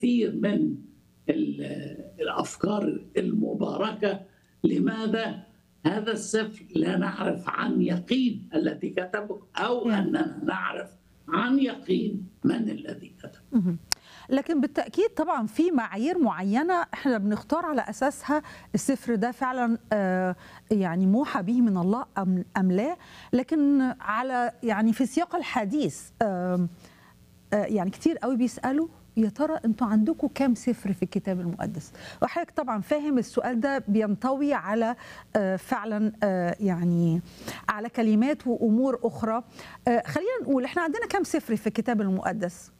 كثير من ال- الافكار المباركه لماذا هذا السفر لا نعرف عن يقين الذي كتبه او نعم. اننا نعرف عن يقين من الذي كتبه مهم. لكن بالتأكيد طبعا في معايير معينة احنا بنختار على أساسها السفر ده فعلا آه، يعني موحى به من الله أم, أم لا لكن على يعني في سياق الحديث آم، آه، يعني كتير قوي بيسألوا يا ترى انتوا عندكم كام سفر في الكتاب المقدس وحضرتك طبعا فاهم السؤال ده بينطوي على آه، فعلا آه، يعني على كلمات وامور اخرى آه، خلينا نقول احنا عندنا كام سفر في الكتاب المقدس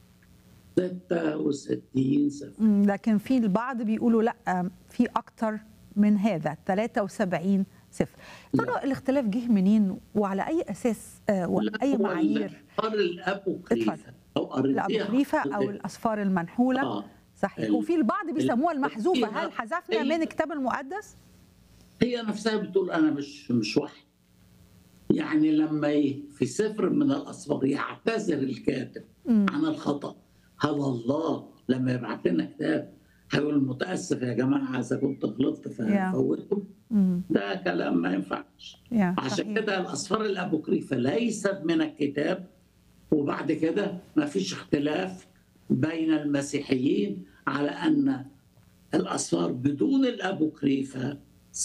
66 سفر مم، لكن في البعض بيقولوا لا في اكتر من هذا 73 صفر ترى لا. الاختلاف جه منين وعلى اي اساس آه، واي هو معايير الأفكار الابوكريفه اتفضل. او قريتيها الابوكريفه او حضرتك؟ الاسفار المنحوله آه. صحيح ال- وفي البعض بيسموها ال- المحذوفه فيها- هل حذفنا هي- من الكتاب المقدس هي نفسها بتقول انا مش مش وحي يعني لما ي- في سفر من الاسفار يعتذر الكاتب مم. عن الخطا هل الله لما يبعت لنا كتاب هيقول متاسف يا جماعه اذا كنت غلطت ففوتكم مم. ده كلام ما ينفعش يا عشان صحيح. كده الاسفار الابوكريفه ليست من الكتاب وبعد كده ما فيش اختلاف بين المسيحيين على ان الاسفار بدون الابوكريفه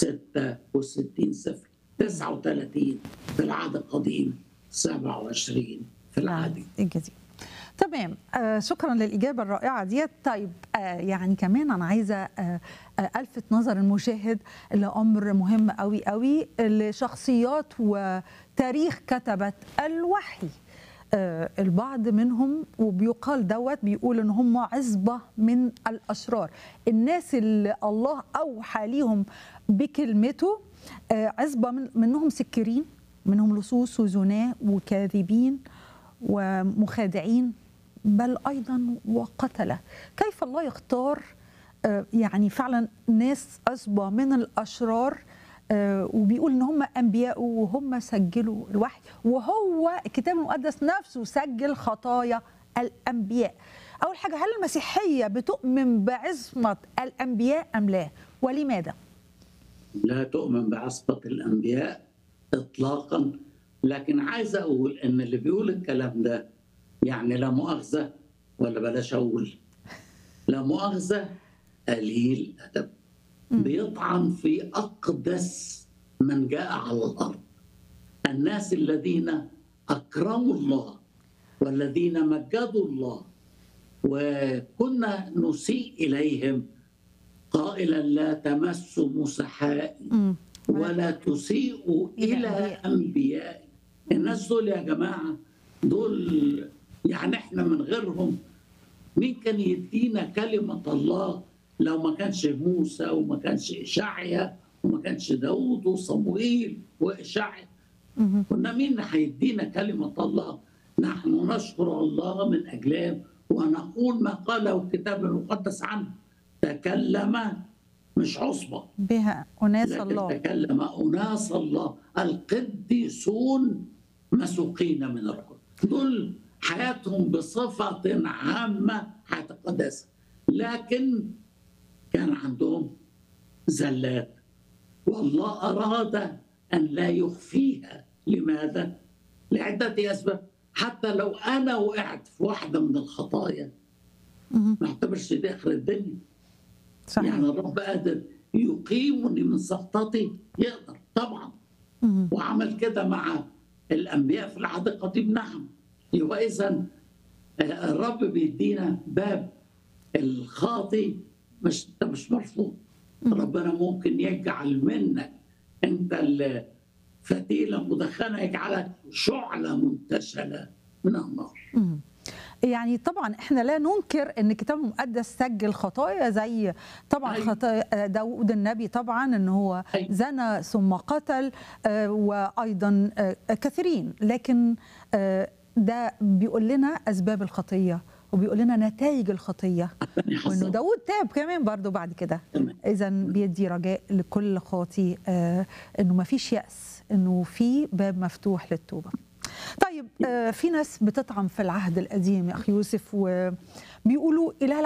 66 سفر 39 في العهد القديم 27 في العهد نعم، الجديد تمام آه شكرا للاجابه الرائعه ديت طيب آه يعني كمان انا عايزه آه آه الفت نظر المشاهد لامر مهم قوي قوي لشخصيات وتاريخ كتبت الوحي آه البعض منهم وبيقال دوت بيقول ان هم عصبه من الاشرار الناس اللي الله اوحى ليهم بكلمته آه عصبه من منهم سكرين منهم لصوص وزناة وكاذبين ومخادعين بل ايضا وقتله كيف الله يختار آه، يعني فعلا ناس عصبه من الاشرار آه، وبيقول ان هم انبياء وهم سجلوا الوحي وهو الكتاب المقدس نفسه سجل خطايا الانبياء اول حاجه هل المسيحيه بتؤمن بعصمه الانبياء ام لا ولماذا لا تؤمن بعصبة الأنبياء إطلاقا لكن عايز أقول إن اللي بيقول الكلام ده يعني لا مؤاخذة ولا بلاش أقول لا مؤاخذة قليل أدب مم. بيطعن في أقدس من جاء على الأرض الناس الذين أكرموا الله والذين مجدوا الله وكنا نسيء إليهم قائلا لا تمسوا مسحائي مم. ولا تسيئوا إلى إلى أنبياء. أنبيائي الناس دول يا جماعة دول يعني إحنا من غيرهم مين كان يدينا كلمة الله لو ما كانش موسى وما كانش إشعيا وما كانش داود وصموئيل وإشعيا مم. كنا مين هيدينا كلمة الله نحن نشكر الله من أجلهم ونقول ما قاله الكتاب المقدس عنه تكلم مش عصبة بها اناس لكن الله تكلم أناس الله القديسون مسوقين من الكل دول حياتهم بصفة عامة حياة القداسة لكن كان عندهم زلات والله أراد أن لا يخفيها لماذا؟ لعدة أسباب حتى لو أنا وقعت في واحدة من الخطايا مم. ما اعتبرش دي آخر الدنيا صحيح يعني الرب قادر يقيمني من سقطتي يقدر طبعا مم. وعمل كده مع الانبياء في العهد القديم نعم يبقى اذا الرب بيدينا باب الخاطي مش انت مش مرفوض ربنا ممكن يجعل منك انت الفتيله مدخنه يجعلك شعله منتشله من النار مم. يعني طبعا احنا لا ننكر ان الكتاب المقدس سجل خطايا زي طبعا أيوة. خطايا داود النبي طبعا ان هو أيوة. زنى ثم قتل آه، وايضا آه، كثيرين لكن آه، ده بيقول لنا اسباب الخطيه وبيقول لنا نتائج الخطيه يعني وانه حصل. داود تاب كمان برضو بعد كده تمام. اذا بيدي رجاء لكل خاطي آه، انه ما فيش ياس انه في باب مفتوح للتوبه طيب آه، في ناس بتطعن في العهد القديم يا اخي يوسف وبيقولوا اله